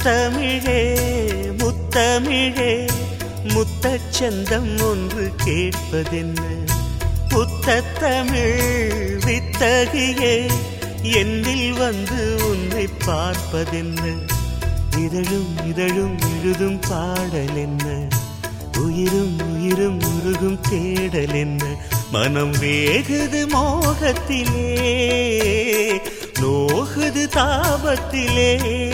முத்தமிழே முத்தமிழே முத்தச்சந்தம் ஒன்று கேட்பதென்ன முத்தத்தமிழ் வித்தகியே என்னில் வந்து உன்னை பார்ப்பதென்ன இதழும் இதழும் எழுதும் பாடல் என்ன உயிரும் உயிரும் உருகும் தேடல் என்ன மனம் வேகுது மோகத்திலே நோகுது தாபத்திலே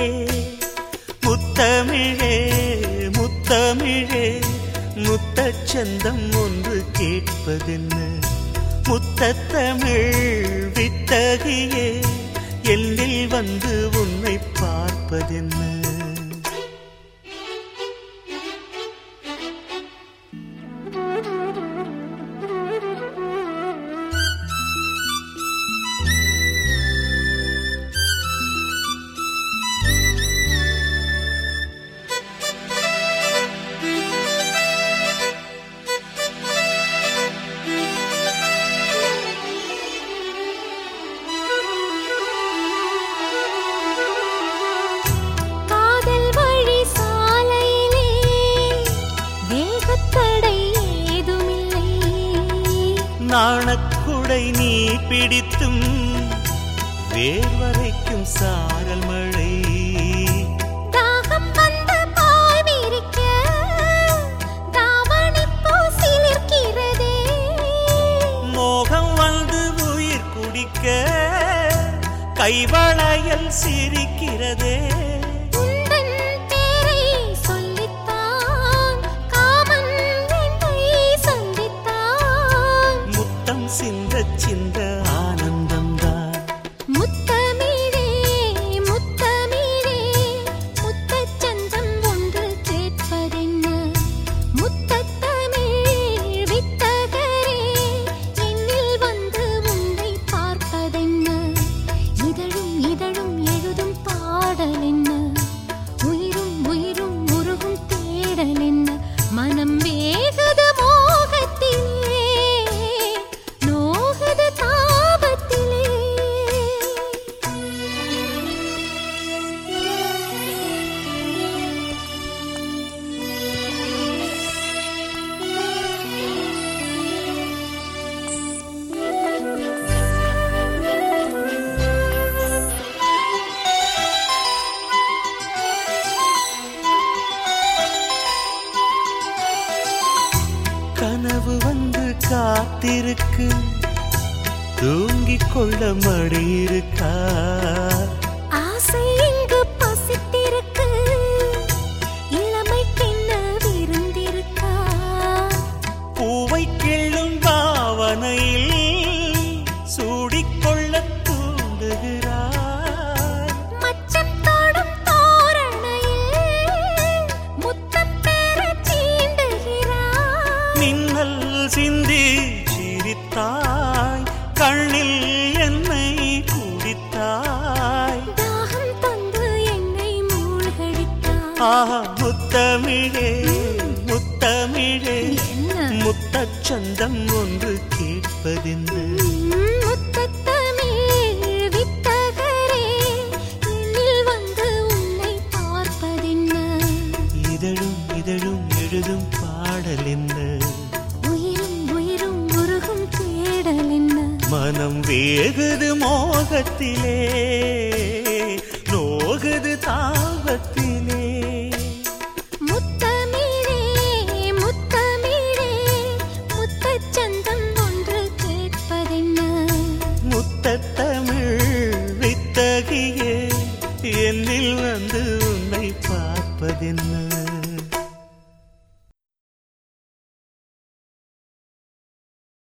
முத்தமிழே முத்தமிழே முத்தச்சந்தம் ஒன்று கேட்பதென்ன முத்தத்தமிழ் வித்தகியே எல்லில் வந்து உன்னை பார்ப்பதென்ன காதல் வழி சாலையிலே வேகத்தடை ஏதுமில்லை நாணக்குடை நீ பிடித்தும் வேர்வரைக்கும் சாரல் மழை தாகம் வந்து பாய் விரிக்க தாவணி பூ சிலிர்க்கிறதே மோகம் வந்து உயிர் குடிக்க கைவளையல் சிரிக்கிறதே உந்தன் பேரை சொல்லித்தான் காமன் என்னை சந்தித்தான் முத்தம் சிந்த சிந்த ஆனந்தம்தான் முத்தமிழே முத்தமிழே முத்தச்சந்தம் ஒன்று கேட்பதென்ன முத்தத்தமிழ் வித்தகரே என்னில் வந்து உன்னை பார்ப்பதென்ன இதழும் இதழும் எழுதும் பாடல் என்ன உயிரும் உயிரும் உருகும் தேடல் என்ன மனம் வேகுது மோகத்திலே நோகுது தாபத்திலே கனவு வந்து காத்திருக்கு தூங்கிக் கொள்ள மடி இருக்கா ஆசை இங்கு பசித்திருக்கு இளமைக்கென்ன விருந்திருக்கா பூவை கிள்ளும் பாவனையில் சூடிக்கொள்ள தூண்டுகிறாய் மச்சம் தோடும் தோரணையில் முத்தம் பெறச் சீண்டுகிறாய் மின்னல் சிந்தி சிரித்தாய் கண்ணில் என்னை குடித்தாய் தாகம் தந்து என்னை மூழ்கடித்தாய் ஆஹா முத்தமிழே முத்தமிழே என்ன முத்தச்சந்தம் ஒன்று கேட்பதென்று முத்தத்தமிழ் வித்தகரே என்னில் வந்து உன்னை பார்ப்பதென்ன இதழும் இதழும் எழுதும் பாடல் என்ன உயிரும் உயிரும் உருகும் தேடல் என்ன மனம் வேகுது மோகத்திலே நோகுது தாபத்திலே முத்தமிழே முத்தமிழே முத்தச்சந்தம் ஒன்று கேட்பதென்ன முத்தத்தமிழ் வித்தகியே என்னில் வந்து உன்னை பார்ப்பதென்ன